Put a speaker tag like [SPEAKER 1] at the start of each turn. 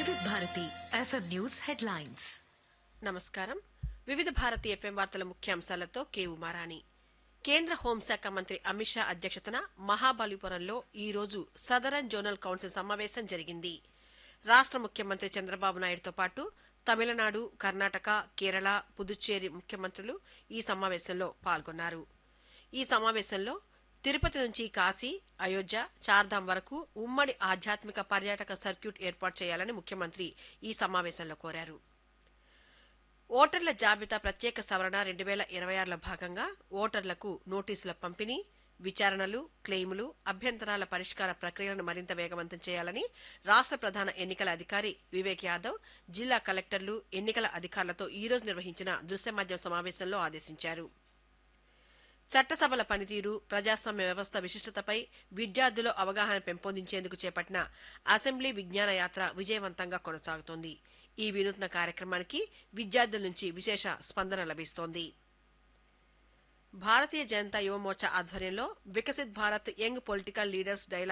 [SPEAKER 1] వివిధ Bharati FM news headlines
[SPEAKER 2] నమస్కారం వివిధ భారతి ఎఫ్ఎం వార్తల ముఖ్యాంశాలతో కే ఉమారాణి కేంద్ర హోంశాఖ మంత్రి అమిత్ షా అధ్యక్షతన మహాబలిపురంలో ఈ రోజు సదరన్ జోనల్ కౌన్సిల్ సమావేశం జరిగింది రాష్ట ముఖ్యమంత్రి చంద్రబాబు నాయుడుతో పాటు తమిళనాడు కర్ణాటక కేరళ పుదుచ్చేరి ముఖ్యమంత్రులు ఈ సమావేశంలో పాల్గొన్నారు ఈ సమావేశంలో తిరుపతి నుంచి కాశీ అయోధ్య చార్ధాం వరకు ఉమ్మడి ఆధ్యాత్మిక పర్యాటక సర్క్యూట్ ఏర్పాటు చేయాలని ముఖ్యమంత్రి ఈ సమావేశంలో కోరారు ఓటర్ల జాబితా ప్రత్యేక సవరణ రెండు వేల ఇరవై ఆరులో భాగంగా ఓటర్లకు నోటీసుల పంపిణీ విచారణలు క్లెయిములు అభ్యంతరాల పరిష్కార ప్రక్రియలను మరింత వేగవంతం చేయాలని రాష్ట ప్రధాన ఎన్నికల అధికారి వివేక్ యాదవ్ జిల్లా కలెక్టర్లు ఎన్నికల అధికారులతో ఈ రోజు నిర్వహించిన దృశ్య మాధ్యమ సమావేశంలో ఆదేశించారు చట్టసభల పనితీరు ప్రజాస్వామ్య వ్యవస్థ విశిష్టతపై విద్యార్థుల్లో అవగాహన పెంపొందించేందుకు చేపట్టిన అసెంబ్లీ విజ్ఞాన యాత్ర విజయవంతంగా కొనసాగుతోంది ఈ వినూత్న కార్యక్రమానికి విద్యార్థుల నుంచి విశేష స్పందన లభిస్తోంది భారతీయ జనతా యువమోర్చా ఆధ్వర్యంలో Viksit Bharat young political leaders dialogue